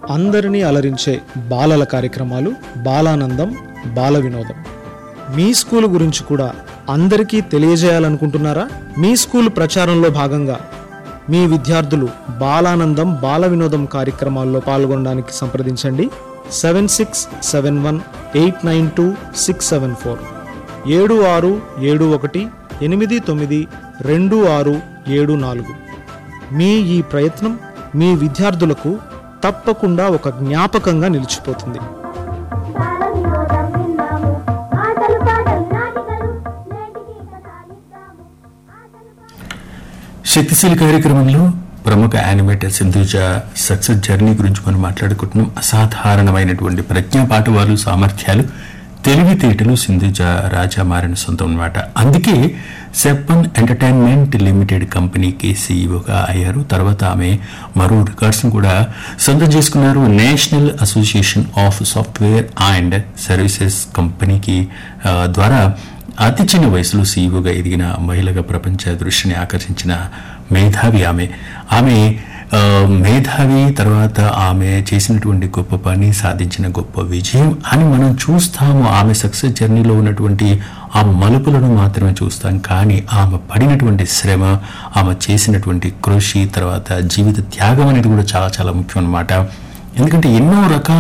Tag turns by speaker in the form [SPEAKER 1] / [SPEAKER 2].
[SPEAKER 1] అందరినీ అలరించే బాలల కార్యక్రమాలు బాలానందం బాల వినోదం మీ స్కూల్ గురించి కూడా అందరికీ తెలియజేయాలనుకుంటున్నారా మీ స్కూల్ ప్రచారంలో భాగంగా మీ విద్యార్థులు బాలానందం బాల వినోదం కార్యక్రమాల్లో పాల్గొనడానికి సంప్రదించండి seven six seven one eight nine two six seven four ఏడు ఆరు ఏడు ఒకటి ఎనిమిది తొమ్మిది రెండు ఆరు ఏడు నాలుగు మీ ఈ ప్రయత్నం మీ విద్యార్థులకు తప్పకుండా ఒక జ్ఞాపకంగా నిలిచిపోతుంది
[SPEAKER 2] బాల వినోదం విన్నాము ఆటలు పాటలు నాటికలు నేటికి కథ నిద్దాము ఆటలు పాటలు
[SPEAKER 3] శక్తిశీలి కార్యక్రమంలో ప్రముఖ యానిమేటర్ సింధుజ సక్సెస్ జర్నీ గురించి మనం మాట్లాడుకుంటున్నాం అసాధారణమైనటువంటి ప్రజ్ఞా పాఠవాలు సామర్థ్యాలు తెలివితేటలు సింధుజ రాజా మారిన సొంతం అనమాట అందుకే సెప్పన్ ఎంటర్టైన్మెంట్ లిమిటెడ్ కంపెనీకి సీఈఓగా అయ్యారు తర్వాత ఆమె మరో రికార్డ్స్ను కూడా సొంతం చేసుకున్నారు national association of software and services కంపెనీకి ఆ, ద్వారా అతి చిన్న వయసులో సీఈఓగా ఎదిగిన మహిళగా ప్రపంచ దృష్టిని ఆకర్షించిన మేధావి ఆమె ఆమె ఆ, మేధావి తర్వాత ఆమె చేసినటువంటి గొప్ప పని సాధించిన గొప్ప విజయం అని మనం చూస్తాము ఆమె సక్సెస్ జర్నీలో ఉన్నటువంటి ఆ మలుపులను మాత్రమే చూస్తాం కానీ ఆమె పడినటువంటి శ్రమ ఆమె చేసినటువంటి కృషి తర్వాత జీవిత త్యాగం అనేది కూడా చాలా చాలా ముఖ్యం అన్నమాట ఎందుకంటే ఎన్నో రకాల